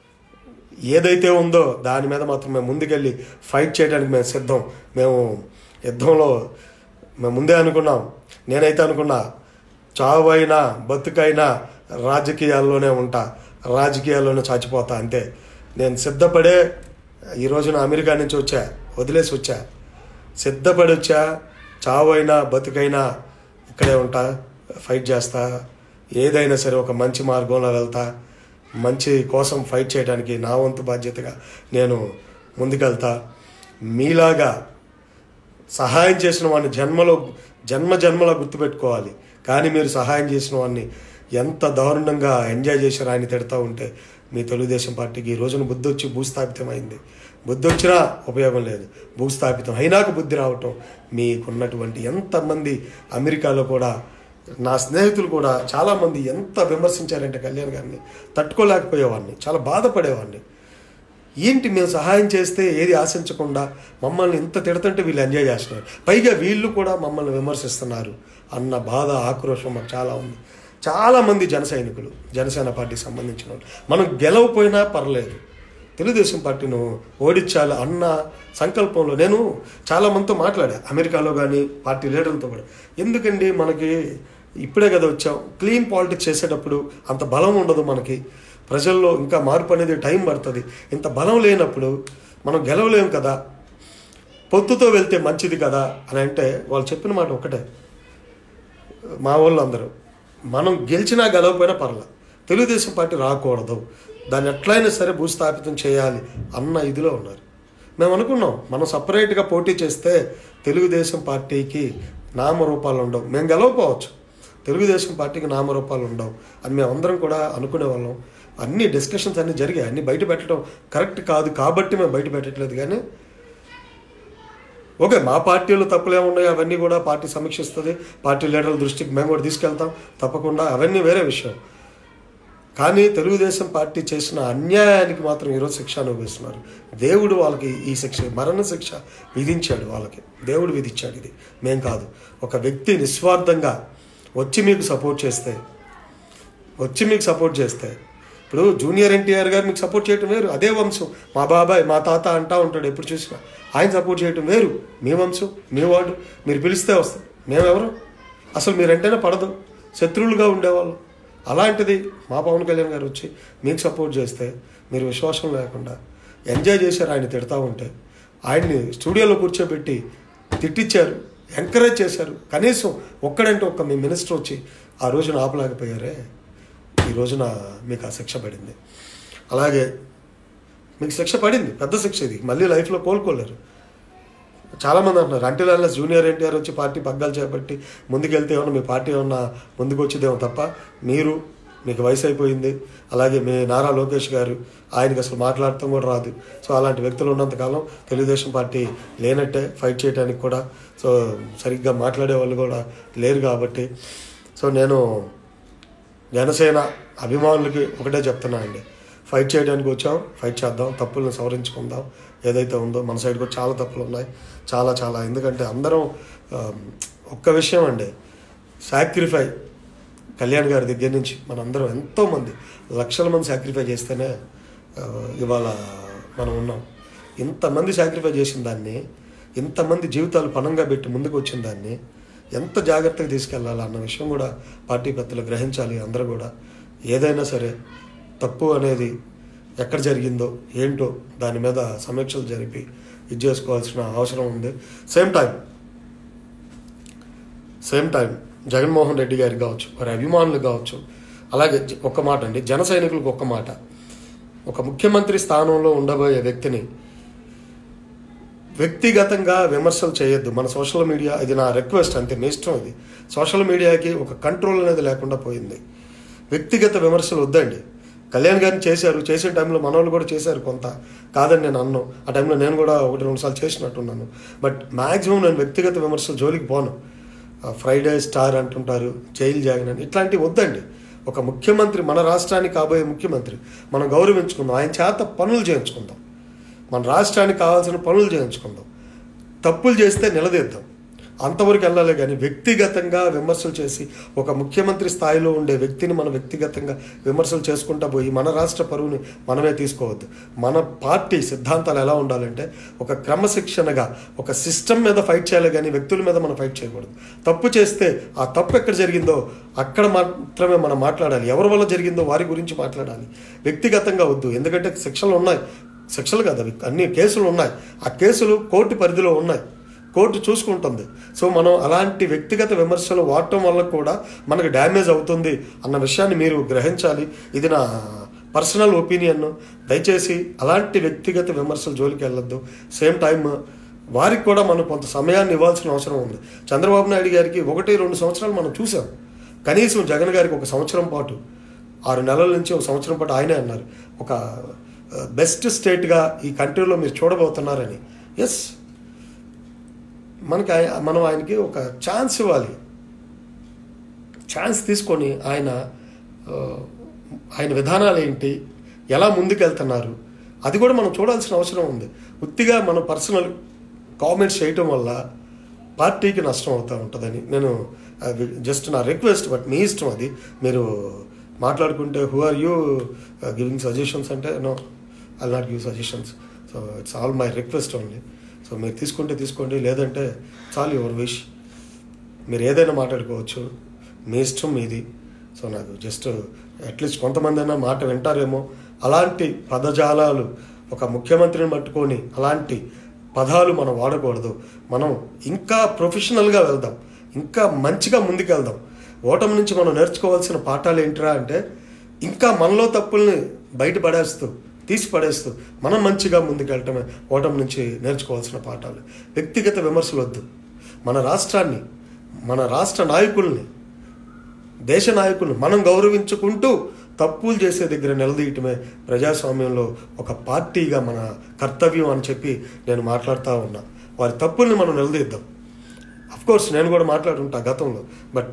ఏదైతే ఉందో దాని మీద మాత్రం మేము ముందుకెళ్ళి ఫైట్ చేయడానికి మేము సిద్ధం మేము యుద్ధంలో మేము ముందే అనుకున్నాం నేనైతే అనుకున్నా చావైనా బతుకైనా రాజకీయాల్లోనే ఉంటా రాజకీయాల్లోనే చచ్చిపోతా అంతే నేను సిద్ధపడే ఈ రోజున అమెరికా నుంచి వచ్చా వదిలేసి వచ్చా సిద్ధపడి వచ్చా చావైనా బతుకైనా ఇక్కడే ఉంటా ఫైట్ చేస్తా ఏదైనా సరే ఒక మంచి మార్గంలో వెళ్తా మంచి కోసం ఫైట్ చేయడానికి నా వంతు బాధ్యతగా నేను ముందుకెళ్తా మీలాగా సహాయం చేసిన వాడిని జన్మలో జన్మ జన్మలో గుర్తుపెట్టుకోవాలి కానీ మీరు సహాయం చేసిన వాడిని ఎంత దారుణంగా ఎంజాయ్ చేశారు ఆయన తిడతా ఉంటే మీ తెలుగుదేశం పార్టీకి ఈ రోజున బుద్ధి వచ్చి భూస్థాపితమైంది బుద్ధి వచ్చినా ఉపయోగం లేదు భూస్థాపితం అయినాక బుద్ధి రావటం మీకున్నటువంటి ఎంతమంది అమెరికాలో కూడా నా స్నేహితులు కూడా చాలామంది ఎంత విమర్శించారంటే కళ్యాణ్ గారిని తట్టుకోలేకపోయేవాడిని చాలా బాధపడేవాడిని ఏంటి మేము సహాయం చేస్తే ఏది ఆశించకుండా మమ్మల్ని ఇంత తిడుతుంటే వీళ్ళు ఎంజాయ్ చేస్తున్నారు పైగా వీళ్ళు కూడా మమ్మల్ని విమర్శిస్తున్నారు అన్న బాధ ఆక్రోషం మాకు చాలా ఉంది చాలామంది జన సైనికులు జనసేన పార్టీకి సంబంధించిన వాళ్ళు మనం గెలవపోయినా పర్లేదు తెలుగుదేశం పార్టీను ఓడించాలి అన్న సంకల్పంలో నేను చాలా మందితో మాట్లాడా అమెరికాలో కానీ పార్టీ లీడర్లతో కూడా ఎందుకండి మనకి ఇప్పుడే కదా వచ్చాం క్లీన్ పాలిటిక్స్ చేసేటప్పుడు అంత బలం ఉండదు మనకి ప్రజల్లో ఇంకా మార్పు అనేది టైం పడుతుంది ఇంత బలం లేనప్పుడు మనం గెలవలేం కదా పొత్తుతో వెళ్తే మంచిది కదా అని అంటే వాళ్ళు చెప్పిన మాట ఒకటే మా వాళ్ళు అందరూ మనం గెలిచినా గెలవకపోయినా పర్లే తెలుగుదేశం పార్టీ రాకూడదు దాన్ని ఎట్లయినా సరే భూస్థాపితం చేయాలి అన్న ఇదిలో ఉన్నారు మేము అనుకున్నాం మనం సపరేట్గా పోటీ చేస్తే తెలుగుదేశం పార్టీకి నామరూపాలు ఉండవు మేము గెలవకపోవచ్చు తెలుగుదేశం పార్టీకి నామరూపాలు ఉండవు అని మేము అందరం కూడా అనుకునే వాళ్ళం అన్ని డిస్కషన్స్ అన్నీ జరిగాయి అన్ని బయట పెట్టడం కరెక్ట్ కాదు కాబట్టి మేము బయట పెట్టట్లేదు కానీ ఓకే మా పార్టీలో తప్పులు ఏమున్నాయి అవన్నీ కూడా పార్టీ సమీక్షిస్తుంది పార్టీ లీడర్ల దృష్టికి మేము కూడా తీసుకెళ్తాం తప్పకుండా అవన్నీ వేరే విషయం కానీ తెలుగుదేశం పార్టీ చేసిన అన్యాయానికి మాత్రం ఈరోజు శిక్ష అనుభవిస్తున్నారు దేవుడు వాళ్ళకి ఈ శిక్ష మరణ శిక్ష విధించాడు వాళ్ళకి దేవుడు విధించాడు ఇది మేం కాదు ఒక వ్యక్తి నిస్వార్థంగా వచ్చి మీకు సపోర్ట్ చేస్తే వచ్చి మీకు సపోర్ట్ చేస్తే ఇప్పుడు జూనియర్ ఎన్టీఆర్ గారు మీకు సపోర్ట్ చేయటం వేరు అదే వంశం మా బాబాయ్ మా తాత అంటా ఉంటాడు ఎప్పుడు చూసినా ఆయన సపోర్ట్ చేయటం వేరు మీ వంశం మీ వాడు మీరు పిలిస్తే వస్తాం మేమెవరు అసలు మీరంటేనే పడదు శత్రువులుగా ఉండేవాళ్ళం అలాంటిది మా పవన్ కళ్యాణ్ గారు వచ్చి మీకు సపోర్ట్ చేస్తే మీరు విశ్వాసం లేకుండా ఎంజాయ్ చేశారు ఆయన తిడతా ఉంటే ఆయన్ని స్టూడియోలో కూర్చోబెట్టి తిట్టించారు ఎంకరేజ్ చేశారు కనీసం ఒక్కడంటే ఒక్క మీ మినిస్టర్ వచ్చి ఆ రోజున ఆపలేకపోయారే ఈ రోజున మీకు ఆ శిక్ష పడింది అలాగే మీకు శిక్ష పడింది పెద్ద శిక్ష ఇది మళ్ళీ లైఫ్లో కోలుకోలేరు చాలామంది అంటున్నారు అంటే వాళ్ళ జూనియర్ ఎన్టీఆర్ వచ్చి పార్టీ పగ్గాలు చేపట్టి ముందుకెళ్తే ఏమన్నా మీ పార్టీ ఏమన్నా ముందుకు వచ్చేదేమో తప్ప మీరు మీకు వయసు అయిపోయింది అలాగే మీ నారా లోకేష్ గారు ఆయనకి అసలు మాట్లాడటం కూడా రాదు సో అలాంటి వ్యక్తులు ఉన్నంతకాలం తెలుగుదేశం పార్టీ లేనట్టే ఫైట్ చేయడానికి కూడా సో సరిగ్గా మాట్లాడే వాళ్ళు కూడా లేరు కాబట్టి సో నేను జనసేన అభిమానులకి ఒకటే చెప్తున్నా అండి ఫైట్ చేయడానికి వచ్చాం ఫైట్ చేద్దాం తప్పులను సవరించుకుందాం ఏదైతే ఉందో మన సైడ్ కూడా చాలా తప్పులు ఉన్నాయి చాలా చాలా ఎందుకంటే అందరం ఆ, ఒక్క విషయం అండి సాక్రిఫై కళ్యాణ్ గారి దగ్గర నుంచి మనందరం ఎంతోమంది లక్షల మంది సాక్రిఫై చేస్తేనే ఆ, ఇవాళ మనం ఉన్నాం ఇంతమంది సాక్రిఫై చేసిన దాన్ని ఇంతమంది జీవితాలు పణంగా పెట్టి ముందుకు వచ్చిన దాన్ని ఎంత జాగ్రత్తగా తీసుకెళ్ళాలి అన్న విషయం కూడా పార్టీ పెద్దలు గ్రహించాలి అందరూ కూడా ఏదైనా సరే తప్పు అనేది ఎక్కడ జరిగిందో ఏంటో దాని మీద సమీక్షలు జరిపి ఇది చేసుకోవాల్సిన అవసరం ఉంది same time same time Jaganmohan Reddy గారికి కావచ్చు వారి అభిమానులు కావచ్చు అలాగే జ- ఒక్క మాట అండి జన సైనికులకు ఒక్క మాట ఒక ముఖ్యమంత్రి స్థానంలో ఉండబోయే వ్యక్తిని వ్యక్తిగతంగా విమర్శలు చేయొద్దు మన సోషల్ మీడియా ఇది నా రిక్వెస్ట్ అంతే మీ ఇష్టం ఇది సోషల్ మీడియాకి ఒక కంట్రోల్ అనేది లేకుండా పోయింది వ్యక్తిగత విమర్శలు వద్దండి కళ్యాణ్ గారిని చేశారు చేసే టైంలో మనోళ్ళు కూడా చేశారు కొంత కాదని నేను అన్నాను ఆ టైంలో నేను కూడా ఒకటి రెండు సార్లు చేసినట్టున్నాను బట్ మ్యాక్సిమం నేను వ్యక్తిగత విమర్శలు జోలికి పోను ఆ ఫ్రైడే స్టార్ అంటుంటారు జైలు జాగిన్ అని ఇట్లాంటివి వద్దండి ఒక ముఖ్యమంత్రి మన రాష్ట్రానికి కాబోయే ముఖ్యమంత్రి మనం గౌరవించుకుందాం ఆయన చేత పనులు చేయించుకుందాం మన రాష్ట్రానికి కావాల్సిన పనులు చేయించుకుందాం తప్పులు చేస్తే నిలదీద్దాం అంతవరకు వెళ్ళాలి కానీ వ్యక్తిగతంగా విమర్శలు చేసి ఒక ముఖ్యమంత్రి స్థాయిలో ఉండే వ్యక్తిని మనం వ్యక్తిగతంగా విమర్శలు చేసుకుంటా పోయి మన రాష్ట్ర పరువుని మనమే తీసుకోవద్దు మన పార్టీ సిద్ధాంతాలు ఎలా ఉండాలంటే ఒక క్రమశిక్షణగా ఒక సిస్టమ్ మీద ఫైట్ చేయాలి కానీ వ్యక్తుల మీద మనం ఫైట్ చేయకూడదు తప్పు చేస్తే ఆ తప్పు ఎక్కడ జరిగిందో అక్కడ మాత్రమే మనం మాట్లాడాలి ఎవరి వల్ల జరిగిందో వారి గురించి మాట్లాడాలి వ్యక్తిగతంగా వద్దు ఎందుకంటే శిక్షలు ఉన్నాయి శిక్షలు కాదు అవి అన్ని కేసులు ఉన్నాయి ఆ కేసులు కోర్టు పరిధిలో ఉన్నాయి కోర్టు చూసుకుంటుంది సో మనం అలాంటి వ్యక్తిగత విమర్శలు వాడటం వల్ల కూడా మనకు డ్యామేజ్ అవుతుంది అన్న విషయాన్ని మీరు గ్రహించాలి ఇది నా పర్సనల్ ఒపీనియన్ దయచేసి అలాంటి వ్యక్తిగత విమర్శలు జోలికి వెళ్ళొద్దు సేమ్ టైం వారికి కూడా మనం కొంత సమయాన్ని ఇవ్వాల్సిన అవసరం ఉంది చంద్రబాబు నాయుడు గారికి ఒకటి రెండు సంవత్సరాలు మనం చూసాం కనీసం జగన్ గారికి ఒక సంవత్సరం పాటు ఆరు నెలల నుంచి ఒక సంవత్సరం పాటు ఆయనే అన్నారు ఒక బెస్ట్ స్టేట్గా ఈ కంట్రీలో మీరు చూడబోతున్నారని ఎస్ మనకి ఆయ- మనం ఆయనకి ఒక ఛాన్స్ ఇవ్వాలి ఛాన్స్ తీసుకొని ఆయన ఆ, ఆయన విధానాలు ఏంటి ఎలా ముందుకెళ్తున్నారు అది కూడా మనం చూడాల్సిన అవసరం ఉంది ఉత్తిగా మనం పర్సనల్ కామెంట్స్ చేయటం వల్ల పార్టీకి నష్టం అవుతూ ఉంటుందని నేను జస్ట్ నా రిక్వెస్ట్ బట్ మీ ఇష్టం అది మీరు మాట్లాడుకుంటే who are you giving suggestions అంటే no I not give suggestions so it's all my request only so మీరు తీసుకుంటే తీసుకోండి లేదంటే చాలు యువర్ విష్ మీరు ఏదైనా మాట్లాడుకోవచ్చు మీ ఇష్టం మీది సో నాకు జస్ట్ అట్లీస్ట్ కొంతమంది అయినా మాట వింటారేమో అలాంటి పదజాలాలు ఒక ముఖ్యమంత్రిని పట్టుకొని అలాంటి పదాలు మనం వాడకూడదు మనం ఇంకా ప్రొఫెషనల్గా వెళ్దాం ఇంకా మంచిగా ముందుకెళ్దాం ఓటమి నుంచి మనం నేర్చుకోవాల్సిన పాఠాలు ఏంటిరా అంటే ఇంకా మనలో తప్పుల్ని బయటపడేస్తూ తీసి పడేస్తూ మనం మంచిగా ముందుకెళ్ళటమే ఓటమి నుంచి నేర్చుకోవాల్సిన పాఠాలు వ్యక్తిగత విమర్శలు వద్దు మన రాష్ట్రాన్ని మన రాష్ట్ర నాయకుల్ని దేశ నాయకుల్ని మనం గౌరవించుకుంటూ తప్పులు చేసే దగ్గర నిలదీయటమే ప్రజాస్వామ్యంలో ఒక పార్టీగా మన కర్తవ్యం అని చెప్పి నేను మాట్లాడుతూ ఉన్నా వారి తప్పుల్ని మనం నిలదీద్దాం కోర్స్ నేను కూడా మాట్లాడుంటా గతంలో బట్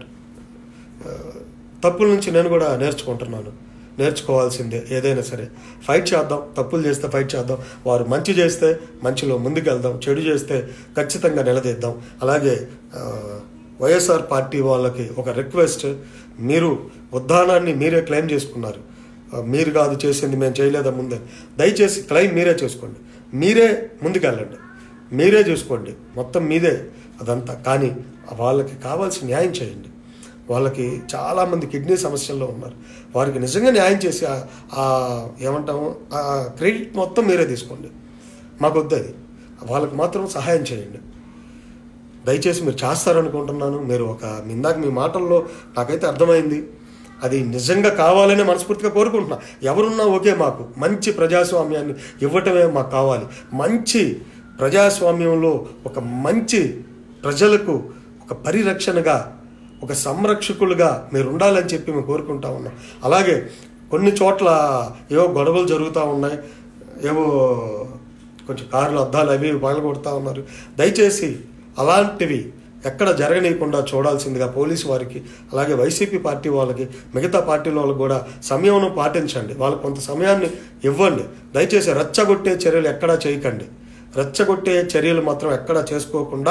తప్పుల నుంచి నేను కూడా నేర్చుకుంటున్నాను నేర్చుకోవాల్సిందే ఏదైనా సరే ఫైట్ చేద్దాం తప్పులు చేస్తే ఫైట్ చేద్దాం వారు మంచి చేస్తే మంచిలో ముందుకెళ్దాం చెడు చేస్తే ఖచ్చితంగా నిలదీద్దాం అలాగే ఆ, వైఎస్ఆర్ పార్టీ వాళ్ళకి ఒక రిక్వెస్ట్ మీరు ఉద్దానాన్ని మీరే క్లెయిమ్ చేసుకున్నారు ఆ, మీరు కాదు చేసింది మేము చేయలేదా ముందే దయచేసి క్లెయిమ్ మీరే చేసుకోండి మీరే ముందుకెళ్ళండి మీరే చూసుకోండి మొత్తం మీదే అదంతా కానీ వాళ్ళకి కావాల్సిన న్యాయం చేయండి వాళ్ళకి చాలామంది కిడ్నీ సమస్యల్లో ఉన్నారు వారికి నిజంగా న్యాయం చేసి ఆ- ఆ ఏమంటాము ఆ క్రెడిట్ మొత్తం మీరే తీసుకోండి మాకు వద్దు అది వాళ్ళకి మాత్రం సహాయం చేయండి దయచేసి మీరు చేస్తారనుకుంటున్నాను మీరు ఒక ఇందాక మీ మాటల్లో నాకైతే అర్థమైంది అది నిజంగా కావాలనే మనస్ఫూర్తిగా కోరుకుంటున్నా ఎవరున్నా ఓకే మాకు మంచి ప్రజాస్వామ్యాన్ని ఇవ్వటమే మాకు కావాలి మంచి ప్రజాస్వామ్యంలో ఒక మంచి ప్రజలకు ఒక పరిరక్షణగా ఒక సంరక్షకులుగా మీరు ఉండాలని చెప్పి మేము కోరుకుంటా ఉన్నాం అలాగే కొన్ని చోట్ల ఏవో గొడవలు జరుగుతూ ఉన్నాయి ఏవో కొంచెం కార్లు అద్దాలు అవి ఇవి పగలగొడతా ఉన్నారు దయచేసి అలాంటివి ఎక్కడ జరగనీయకుండా చూడాల్సిందిగా పోలీసు వారికి అలాగే వైసీపీ పార్టీ వాళ్ళకి మిగతా పార్టీల వాళ్ళకి కూడా సమయం పాటించండి వాళ్ళకి కొంత సమయాన్ని ఇవ్వండి దయచేసి రెచ్చగొట్టే చర్యలు ఎక్కడా చేయకండి రెచ్చగొట్టే చర్యలు మాత్రం ఎక్కడా చేసుకోకుండా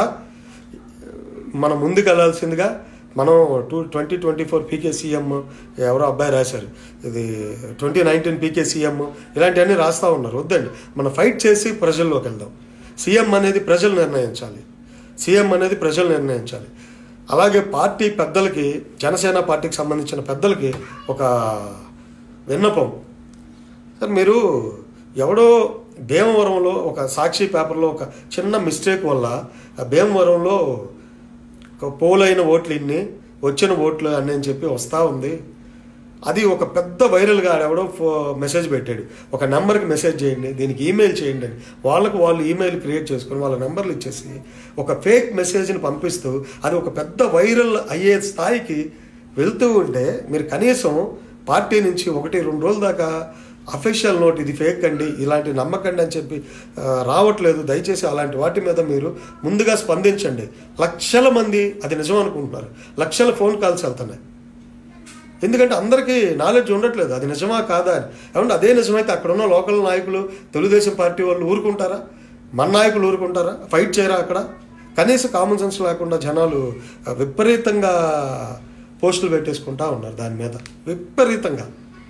మనం ముందుకు వెళ్ళాల్సిందిగా మనం two twenty twenty four PK CM ఎవరో అబ్బాయి రాశారు ఇది ట్వంటీ నైన్టీన్ పీకే సీఎం ఇలాంటివన్నీ రాస్తూ ఉన్నారు వద్దండి మనం ఫైట్ చేసి ప్రజల్లోకి వెళ్దాం సీఎం అనేది ప్రజలు నిర్ణయించాలి సీఎం అనేది ప్రజలు నిర్ణయించాలి అలాగే పార్టీ పెద్దలకి జనసేన పార్టీకి సంబంధించిన పెద్దలకి ఒక విన్నపం సార్ మీరు ఎవడో భీమవరంలో ఒక సాక్షి పేపర్లో ఒక చిన్న మిస్టేక్ వల్ల ఆ భీమవరంలో ఒక పోలైన ఓట్లు ఇన్ని వచ్చిన ఓట్లు అని అని చెప్పి వస్తూ ఉంది అది ఒక పెద్ద వైరల్గా ఎవడో ఫో మెసేజ్ పెట్టాడు ఒక నెంబర్కి మెసేజ్ చేయండి దీనికి ఈమెయిల్ చేయండి అని వాళ్ళకు వాళ్ళు ఈమెయిల్ క్రియేట్ చేసుకొని వాళ్ళ నెంబర్లు ఇచ్చేసి ఒక ఫేక్ మెసేజ్ని పంపిస్తూ అది ఒక పెద్ద వైరల్ అయ్యే స్థాయికి వెళ్తూ ఉంటే మీరు కనీసం పార్టీ నుంచి ఒకటి రెండు రోజుల దాకా అఫీషియల్ నోట్ ఇది ఫేక్ అండి ఇలాంటి నమ్మకండి అని చెప్పి ఆ, రావట్లేదు దయచేసి అలాంటి వాటి మీద మీరు ముందుగా స్పందించండి లక్షల మంది అది నిజం అనుకుంటున్నారు లక్షల ఫోన్ కాల్స్ వెళ్తున్నాయి ఎందుకంటే అందరికీ నాలెడ్జ్ ఉండట్లేదు అది నిజమా కాదా అని ఏమంటే అదే నిజమైతే అక్కడ ఉన్న లోకల్ నాయకులు తెలుగుదేశం పార్టీ వాళ్ళు ఊరుకుంటారా మన నాయకులు ఊరుకుంటారా ఫైట్ చేయరా అక్కడ కనీస కామన్ సెన్స్ లేకుండా జనాలు ఆ, విపరీతంగా పోస్టులు పెట్టేసుకుంటా ఉన్నారు దాని మీద విపరీతంగా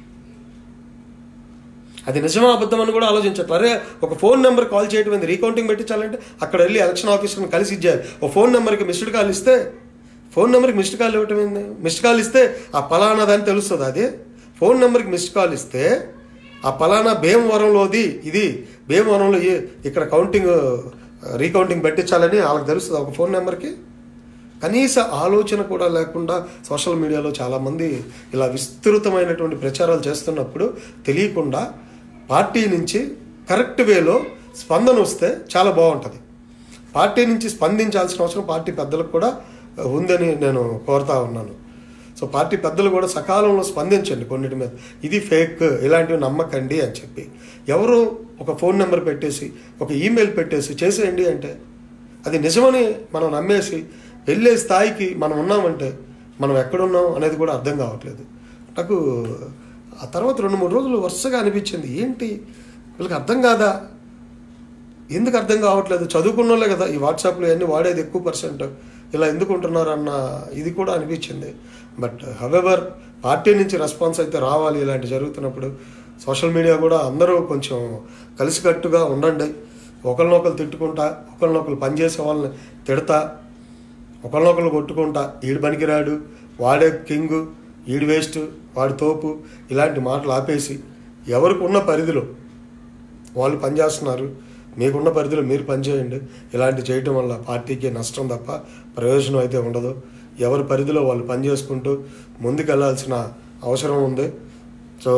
అది నిజమా అబద్ధం అని కూడా ఆలోచించట్లేదు అరే ఒక ఫోన్ నెంబర్ కాల్ చేయడం ఏంది రీకౌంటింగ్ పెట్టించాలంటే అక్కడ వెళ్ళి ఎలక్షన్ ఆఫీసర్ని కలిసి ఇచ్చేయాలి ఒక ఫోన్ నెంబర్కి మిస్డ్ కాల్ ఇస్తే ఫోన్ నెంబర్కి మిస్డ్ కాల్ ఇవ్వటం ఏంది మిస్డ్ కాల్ ఇస్తే ఆ పలానాది అని తెలుస్తుంది అది ఫోన్ నెంబర్కి మిస్డ్ కాల్ ఇస్తే ఆ పలానా భీమవరంలోది ఇది భీమవరంలో ఈ- ఇక్కడ కౌంటింగ్ రీకౌంటింగ్ పెట్టించాలని వాళ్ళకి తెలుస్తుంది ఒక ఫోన్ నెంబర్కి కనీస ఆలోచన కూడా లేకుండా సోషల్ మీడియాలో చాలామంది ఇలా విస్తృతమైనటువంటి ప్రచారాలు చేస్తున్నప్పుడు తెలియకుండా పార్టీ నుంచి కరెక్ట్ వేలో స్పందన వస్తే చాలా బాగుంటుంది పార్టీ నుంచి స్పందించాల్సిన అవసరం పార్టీ పెద్దలకు కూడా ఉందని నేను కోరుతా ఉన్నాను సో పార్టీ పెద్దలు కూడా సకాలంలో స్పందించండి కొన్నిటి మీద ఇది ఫేక్ ఇలాంటివి నమ్మకండి అని చెప్పి ఎవరు ఒక ఫోన్ నెంబర్ పెట్టేసి ఒక ఈమెయిల్ పెట్టేసి చేసేయండి అంటే అది నిజమని మనం నమ్మేసి వెళ్ళే స్థాయికి మనం ఉన్నామంటే మనం ఎక్కడున్నాం అనేది కూడా అర్థం కావట్లేదు నాకు ఆ తర్వాత రెండు మూడు రోజులు వరుసగా అనిపించింది ఏంటి వీళ్ళకి అర్థం కాదా ఎందుకు అర్థం కావట్లేదు చదువుకున్న వాళ్ళే కదా ఈ వాట్సాప్లో ఇవన్నీ వాడేది ఎక్కువ పర్సెంట్ ఇలా ఎందుకు ఉంటున్నారు అన్న ఇది కూడా అనిపించింది బట్ హవెవర్ పార్టీ నుంచి రెస్పాన్స్ అయితే రావాలి ఇలాంటి జరుగుతున్నప్పుడు సోషల్ మీడియా కూడా అందరూ కొంచెం కలిసికట్టుగా ఉండండి ఒకరినొకరు తిట్టుకుంటా ఒకరినొకరు పనిచేసే వాళ్ళని తిడతా ఒకరినొకరు కొట్టుకుంటా ఈడు పనికిరాడు వాడే కింగ్ ఈడు వేస్ట్ వాడి తోపు ఇలాంటి మాటలు ఆపేసి ఎవరికి ఉన్న పరిధిలో వాళ్ళు పనిచేస్తున్నారు మీకున్న పరిధిలో మీరు పనిచేయండి ఇలాంటి చేయటం వల్ల పార్టీకి నష్టం తప్ప ప్రయోజనం అయితే ఉండదు ఎవరి పరిధిలో వాళ్ళు పనిచేసుకుంటూ ముందుకెళ్లాల్సిన అవసరం ఉంది సో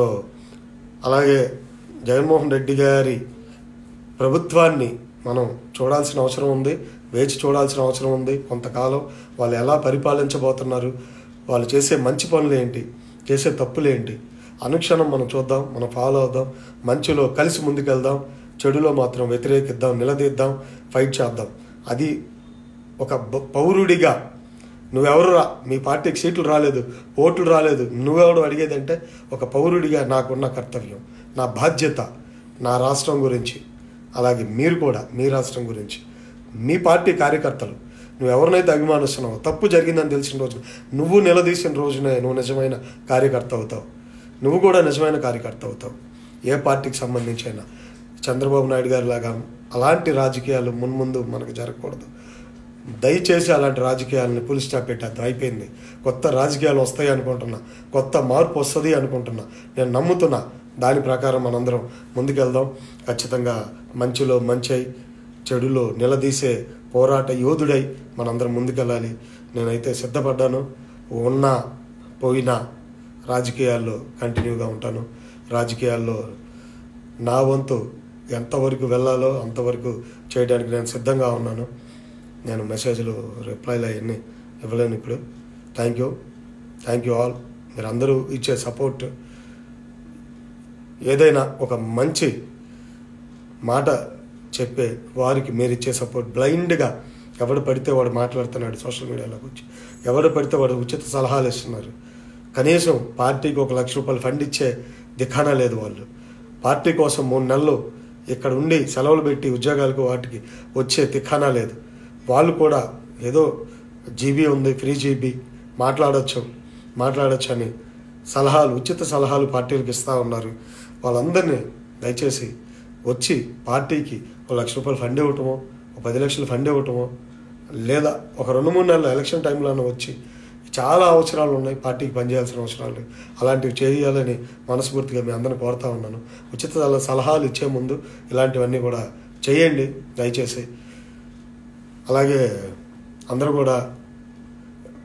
అలాగే జగన్మోహన్ రెడ్డి గారి ప్రభుత్వాన్ని మనం చూడాల్సిన అవసరం ఉంది వేచి చూడాల్సిన అవసరం ఉంది కొంతకాలం వాళ్ళు ఎలా పరిపాలించబోతున్నారు వాళ్ళు చేసే మంచి పనులు ఏంటి చేసే తప్పులు ఏంటి అనుక్షణం మనం చూద్దాం మనం ఫాలో అవుదాం మంచిలో కలిసి ముందుకెళ్దాం చెడులో మాత్రం వ్యతిరేకిద్దాం నిలదీద్దాం ఫైట్ చేద్దాం అది ఒక బ- పౌరుడిగా నువ్వెవరు రా మీ పార్టీకి సీట్లు రాలేదు ఓట్లు రాలేదు నువ్వెవడు అడిగేదంటే ఒక పౌరుడిగా నాకున్న కర్తవ్యం నా బాధ్యత నా రాష్ట్రం గురించి అలాగే మీరు కూడా మీ రాష్ట్రం గురించి మీ పార్టీ కార్యకర్తలు నువ్వు ఎవరినైతే అభిమానిస్తున్నావో తప్పు జరిగిందని తెలిసిన రోజు నువ్వు నిలదీసిన రోజునే నువ్వు నిజమైన కార్యకర్త అవుతావు నువ్వు కూడా నిజమైన కార్యకర్త అవుతావు ఏ పార్టీకి సంబంధించి అయినా చంద్రబాబు నాయుడు గారి లాగా అలాంటి రాజకీయాలు మున్ముందు మనకు జరగకూడదు దయచేసి అలాంటి రాజకీయాలని పులి స్టాప్ పెట్టేద్దాం అయిపోయింది కొత్త రాజకీయాలు వస్తాయి అనుకుంటున్నా కొత్త మార్పు వస్తుంది అనుకుంటున్నా నేను నమ్ముతున్నా దాని ప్రకారం మనందరం ముందుకెళ్దాం ఖచ్చితంగా మంచిలో మంచై చెడులో నిలదీసే పోరాట యోధుడై మనందరం ముందుకెళ్ళాలి నేనైతే సిద్ధపడ్డాను ఉన్నా పోయినా రాజకీయాల్లో కంటిన్యూగా ఉంటాను రాజకీయాల్లో నా వంతు ఎంతవరకు వెళ్ళాలో అంతవరకు చేయడానికి నేను సిద్ధంగా ఉన్నాను నేను మెసేజ్లు రిప్లైలు అవన్నీ ఇవ్వలేను ఇప్పుడు thank you thank you all మీరు అందరూ ఇచ్చే సపోర్ట్ ఏదైనా ఒక మంచి మాట చెప్పే వారికి మీరు ఇచ్చే సపోర్ట్ బ్లైండ్గా ఎవడు పడితే వాడు మాట్లాడుతున్నాడు సోషల్ మీడియాలోకి వచ్చి ఎవడు పడితే వాడు ఉచిత సలహాలు ఇస్తున్నారు కనీసం పార్టీకి ఒక లక్ష రూపాయలు ఫండ్ ఇచ్చే దిఖానా లేదు వాళ్ళు పార్టీ కోసం మూడు నెలలు ఇక్కడ ఉండి సెలవులు పెట్టి ఉద్యోగాలకు వాటికి వచ్చే దిఖానా లేదు వాళ్ళు కూడా ఏదో జీబీ ఉంది ఫ్రీ జీబీ మాట్లాడొచ్చు మాట్లాడొచ్చు అని సలహాలు ఉచిత సలహాలు పార్టీలకు ఇస్తూ ఉన్నారు వాళ్ళందరినీ దయచేసి వచ్చి పార్టీకి ఒక లక్ష రూపాయలు ఫండ్ ఇవ్వటమో ఒక పది లక్షలు ఫండ్ ఇవ్వటమో లేదా ఒక రెండు మూడు నెలల ఎలక్షన్ టైంలోనే వచ్చి చాలా అవసరాలు ఉన్నాయి పార్టీకి పనిచేయాల్సిన అవసరాలు అలాంటివి చేయాలని మనస్ఫూర్తిగా మీ అందరిని కోరుతా ఉన్నాను ఉచిత సల- సలహాలు ఇచ్చే ముందు ఇలాంటివన్నీ కూడా చేయండి దయచేసి అలాగే అందరూ కూడా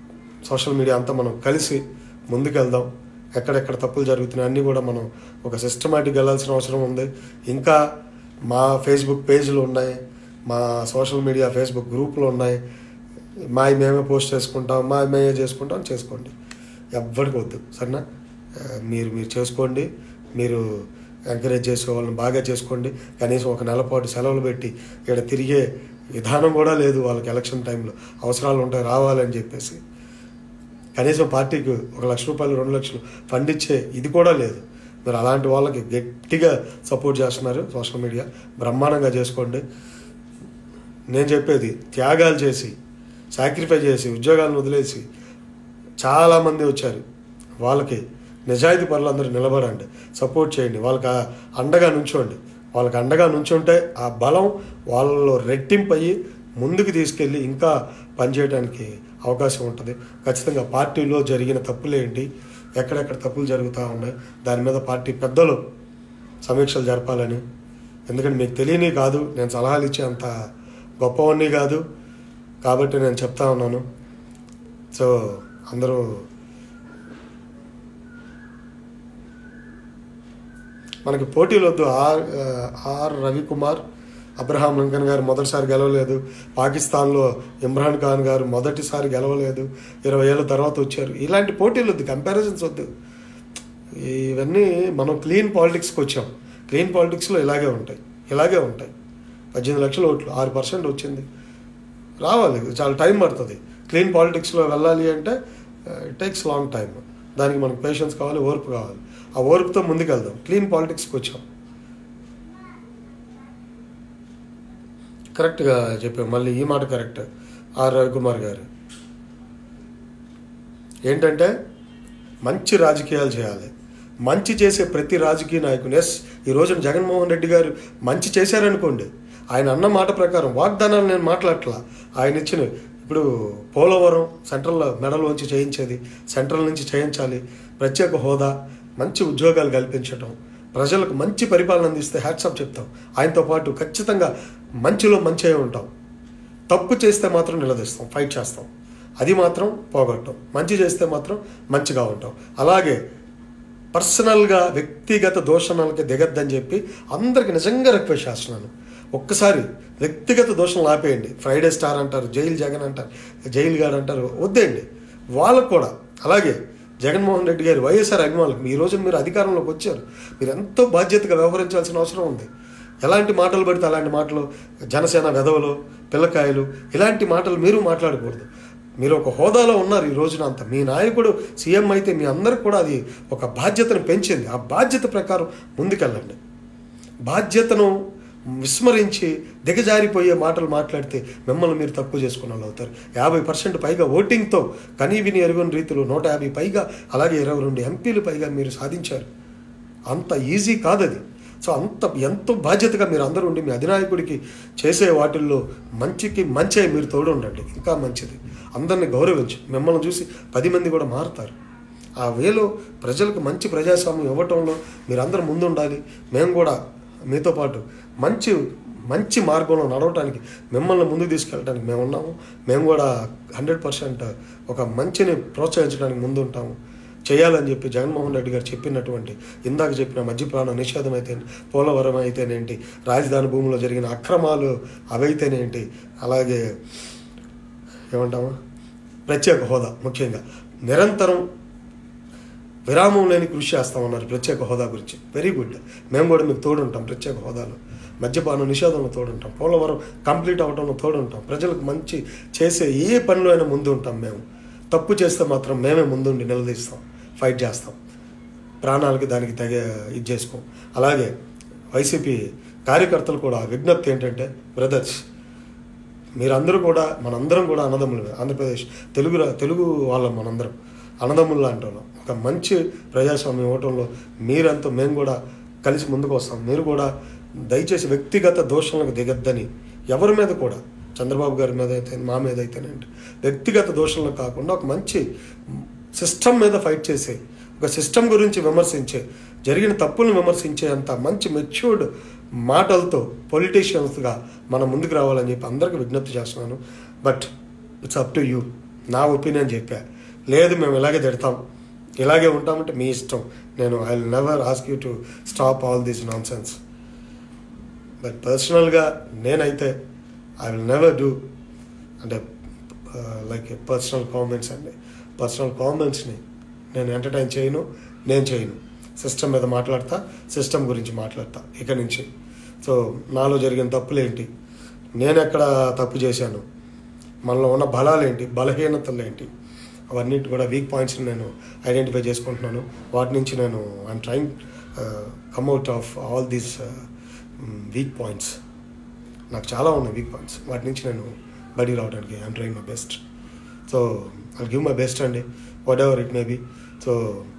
సోషల్ మీడియా అంతా మనం కలిసి ముందుకెళ్దాం ఎక్కడెక్కడ తప్పులు జరుగుతున్నాయి అన్నీ కూడా మనం ఒక సిస్టమేటిక్ వెళ్ళాల్సిన అవసరం ఉంది ఇంకా మా ఫేస్బుక్ పేజీలు ఉన్నాయి మా సోషల్ మీడియా ఫేస్బుక్ గ్రూపులు ఉన్నాయి మా మేమే పోస్ట్ చేసుకుంటాం మా మేమే చేసుకుంటాం చేసుకోండి ఎవ్వరికి వద్దు సరేనా ఆ, మీరు మీరు చేసుకోండి మీరు ఎంకరేజ్ చేసే వాళ్ళని బాగా చేసుకోండి కనీసం ఒక నెల పాటు సెలవులు పెట్టి ఇక్కడ తిరిగే విధానం కూడా లేదు వాళ్ళకి ఎలక్షన్ టైంలో అవసరాలు ఉంటాయి రావాలని చెప్పేసి కనీసం పార్టీకి ఒక లక్ష రూపాయలు రెండు లక్షలు ఫండ్ ఇచ్చే ఇది కూడా లేదు మీరు అలాంటి వాళ్ళకి గట్టిగా సపోర్ట్ చేస్తున్నారు సోషల్ మీడియా బ్రహ్మాండంగా చేసుకోండి నేను చెప్పేది త్యాగాలు చేసి సాక్రిఫై చేసి ఉద్యోగాలను వదిలేసి చాలామంది వచ్చారు వాళ్ళకి నిజాయితీ పనులందరూ నిలబడండి సపోర్ట్ చేయండి వాళ్ళకి ఆ అండగా నుంచోండి వాళ్ళకి అండగా నుంచుంటే ఆ బలం వాళ్ళలో రెట్టింపు అయ్యి ముందుకు తీసుకెళ్ళి ఇంకా పనిచేయడానికి అవకాశం ఉంటుంది ఖచ్చితంగా పార్టీలో జరిగిన తప్పులేంటి ఎక్కడెక్కడ తప్పులు జరుగుతూ ఉన్నాయి దాని మీద పార్టీ పెద్దలు సమీక్షలు జరపాలని ఎందుకంటే మీకు తెలియని కాదు నేను సలహాలు ఇచ్చే అంత గొప్పవన్నీ కాదు కాబట్టి నేను చెప్తా ఉన్నాను సో అందరూ మనకి పోటీలు వద్దు R R Ravikumar Abraham Lincoln గారు మొదటిసారి గెలవలేదు పాకిస్తాన్లో ఇమ్రాన్ ఖాన్ గారు మొదటిసారి గెలవలేదు ఇరవై ఏళ్ళ తర్వాత వచ్చారు ఇలాంటి పోటీలు వద్దు కంపారిజన్స్ వద్దు ఇవన్నీ మనం క్లీన్ పాలిటిక్స్కి వచ్చాం క్లీన్ పాలిటిక్స్లో ఇలాగే ఉంటాయి ఇలాగే ఉంటాయి పద్దెనిమిది లక్షల ఓట్లు ఆరు పర్సెంట్ వచ్చింది రావాలి చాలా టైం పడుతుంది క్లీన్ పాలిటిక్స్లో వెళ్ళాలి అంటే ఇట్ టేక్స్ లాంగ్ టైం దానికి మనకు పేషెన్స్ కావాలి ఓర్పు కావాలి ఆ ఓర్పుతో ముందుకెళ్దాం క్లీన్ పాలిటిక్స్కి వచ్చాం కరెక్ట్గా చెప్పాం మళ్ళీ ఈ మాట కరెక్ట్ ఆర్ రవికుమార్ గారు ఏంటంటే మంచి రాజకీయాలు చేయాలి మంచి చేసే ప్రతి రాజకీయ నాయకుని ఎస్ ఈ రోజున జగన్మోహన్ రెడ్డి గారు మంచి చేశారనుకోండి ఆయన అన్న మాట ప్రకారం వాగ్దానాలు నేను మాట్లాడట్లా ఆయన ఇచ్చిన ఇప్పుడు పోలవరం సెంట్రల్ మెడలోంచి చేయించేది సెంట్రల్ నుంచి చేయించాలి ప్రత్యేక హోదా మంచి ఉద్యోగాలు కల్పించడం ప్రజలకు మంచి పరిపాలన అందిస్తే హ్యాట్సాప్ చెప్తాం ఆయనతో పాటు ఖచ్చితంగా మంచిలో మంచి అయి ఉంటాం తప్పు చేస్తే మాత్రం నిలదీస్తాం ఫైట్ చేస్తాం అది మాత్రం పోగొట్టాం మంచి చేస్తే మాత్రం మంచిగా ఉంటాం అలాగే పర్సనల్గా వ్యక్తిగత దోషణలకి దిగద్దని చెప్పి అందరికి నిజంగా రిక్వెస్ట్ చేస్తున్నాను ఒక్కసారి వ్యక్తిగత దోషణలు ఆపేయండి ఫ్రైడే స్టార్ అంటారు జైలు జగన్ అంటారు జైలు గారు అంటారు వద్దేయండి వాళ్ళకు కూడా అలాగే జగన్మోహన్ రెడ్డి గారు వైఎస్ఆర్ అభిమానులకు ఈ రోజు మీరు అధికారంలోకి వచ్చారు మీరు ఎంతో బాధ్యతగా వ్యవహరించాల్సిన అవసరం ఉంది ఎలాంటి మాటలు పడితే అలాంటి మాటలు జనసేన వెధవలు పిల్లకాయలు ఇలాంటి మాటలు మీరు మాట్లాడకూడదు మీరు ఒక హోదాలో ఉన్నారు ఈ రోజున అంతా మీ నాయకుడు సీఎం అయితే మీ అందరికి కూడా అది ఒక బాధ్యతను పెంచింది ఆ బాధ్యత ప్రకారం ముందుకెళ్ళండి బాధ్యతను విస్మరించి దిగజారిపోయే మాటలు మాట్లాడితే మిమ్మల్ని మీరు తక్కువ చేసుకున్న వాళ్ళు అవుతారు యాభై పర్సెంట్ పైగా ఓటింగ్తో కనీ విని ఎరుగని రీతిలో నూట యాభై పైగా అలాగే ఇరవై రెండు ఎంపీలు పైగా మీరు సాధించారు అంత ఈజీ కాదు అది సో అంత ఎంతో బాధ్యతగా మీరు అందరూ ఉండి మీ అధినాయకుడికి చేసే వాటిల్లో మంచికి మంచి మీరు తోడు ఉండండి ఇంకా మంచిది అందరిని గౌరవించు మిమ్మల్ని చూసి పది మంది కూడా మారుతారు ఆ వేలో ప్రజలకు మంచి ప్రజాస్వామ్యం ఇవ్వటంలో మీరందరూ ముందు ఉండాలి మేము కూడా మీతో పాటు మంచి మంచి మార్గంలో నడవటానికి మిమ్మల్ని ముందుకు తీసుకెళ్ళడానికి మేము ఉన్నాము మేము కూడా హండ్రెడ్ పర్సెంట్ ఒక మంచిని ప్రోత్సహించడానికి ముందు ఉంటాము చేయాలని చెప్పి జగన్మోహన్ రెడ్డి గారు చెప్పినటువంటి ఇందాక చెప్పిన మద్యప్రాణ నిషేధం అయితే పోలవరం అయితేనేంటి రాజధాని భూమిలో జరిగిన అక్రమాలు అవైతేనేంటి అలాగే ఏమంటాము ప్రత్యేక హోదా ముఖ్యంగా నిరంతరం విరామం లేని కృషి చేస్తామన్నారు ప్రత్యేక హోదా గురించి వెరీ గుడ్ మేము కూడా మీకు తోడుంటాం ప్రత్యేక హోదాలో మద్యపాన నిషేధంలో తోడుంటాం పోలవరం కంప్లీట్ అవడంలో తోడుంటాం ప్రజలకు మంచి చేసే ఏ పనిలో అయినా ముందు ఉంటాం మేము తప్పు చేస్తే మాత్రం మేమే ముందుండి నిలదీస్తాం ఫైట్ చేస్తాం ప్రాణాలకి దానికి తగ ఇది చేసుకోం అలాగే వైసీపీ కార్యకర్తలు కూడా విజ్ఞప్తి ఏంటంటే బ్రదర్స్ మీరందరూ కూడా మనందరం కూడా అన్నదమ్ములు ఆంధ్రప్రదేశ్ తెలుగు రా- తెలుగు వాళ్ళం మనందరం అన్నదమ్ములు లాంటి వాళ్ళం ఒక మంచి ప్రజాస్వామ్యం ఇవ్వటంలో మీరంతా మేము కూడా కలిసి ముందుకు వస్తాం మీరు కూడా దయచేసి వ్యక్తిగత దోషణలకు దిగద్దని ఎవరి మీద కూడా చంద్రబాబు గారి మీద అయితే మా మీద అయితేనేంటి వ్యక్తిగత దోషణలకు కాకుండా ఒక మంచి సిస్టమ్ మీద ఫైట్ చేసే ఒక సిస్టమ్ గురించి విమర్శించే జరిగిన తప్పులను విమర్శించే అంత మంచి మెచ్యూర్డ్ మాటలతో పొలిటీషియన్స్గా మనం ముందుకు రావాలని చెప్పి అందరికీ విజ్ఞప్తి చేస్తున్నాను but it's up to you నా ఒపీనియన్ చెప్పా లేదు మేము ఇలాగే తిడతాం ఇలాగే ఉంటామంటే మీ ఇష్టం నేను I will never ask you to stop all these nonsense but పర్సనల్గా నేనైతే ఐ విల్ నెవర్ డూ అంటే లైక్ పర్సనల్ కామెంట్స్ అండి పర్సనల్ కామెంట్స్ని నేను ఎంటర్టైన్ చేయను నేను చేయను సిస్టమ్ మీద మాట్లాడతా సిస్టమ్ గురించి మాట్లాడతా ఇక నుంచి సో నాలో జరిగిన తప్పులు ఏంటి నేను ఎక్కడ తప్పు చేశాను మనలో ఉన్న బలాలు ఏంటి బలహీనతలు ఏంటి అవన్నీ కూడా వీక్ పాయింట్స్ నేను ఐడెంటిఫై చేసుకుంటున్నాను వాటి నుంచి నేను I'm trying come out of all these weak points నాకు చాలా ఉన్నాయి వీక్ పాయింట్స్ వాటి నుంచి నేను బయటికి రావడానికి I'm trying my best so I give my best అండి whatever it may be so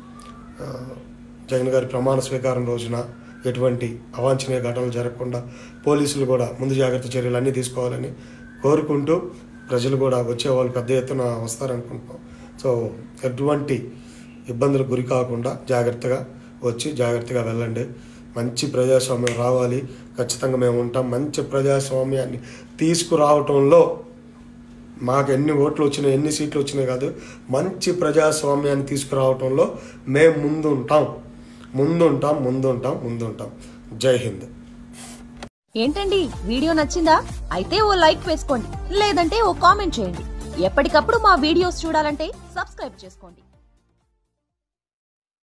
Jagan గారి ప్రమాణ స్వీకారం రోజున ఎటువంటి అవాంఛనీయ ఘటనలు జరగకుండా పోలీసులు కూడా ముందు జాగ్రత్త చర్యలు అన్నీ తీసుకోవాలని కోరుకుంటూ ప్రజలు కూడా వచ్చే వాళ్ళు పెద్ద ఎత్తున వస్తారనుకుంటున్నాం సో ఎటువంటి ఇబ్బందులకు గురి కాకుండా జాగ్రత్తగా వచ్చి జాగ్రత్తగా వెళ్ళండి మంచి ప్రజాస్వామ్యం రావాలి ఖచ్చితంగా మేము ఉంటాం మంచి ప్రజాస్వామ్యాన్ని తీసుకురావటంలో మాకు ఎన్ని ఓట్లు వచ్చినాయి ఎన్ని సీట్లు వచ్చినాయి కాదు మంచి ప్రజాస్వామ్యాన్ని తీసుకురావటంలో మేము ముందు ఉంటాం ముందుంటాం ముందుంటాం ముందుంటాం జై హింద్ ఏంటండి వీడియో నచ్చిందా అయితే ఓ లైక్ వేసుకోండి లేదంటే ఓ కామెంట్ చేయండి ఎప్పటికప్పుడు మా వీడియోస్ చూడాలంటే సబ్స్క్రైబ్ చేసుకోండి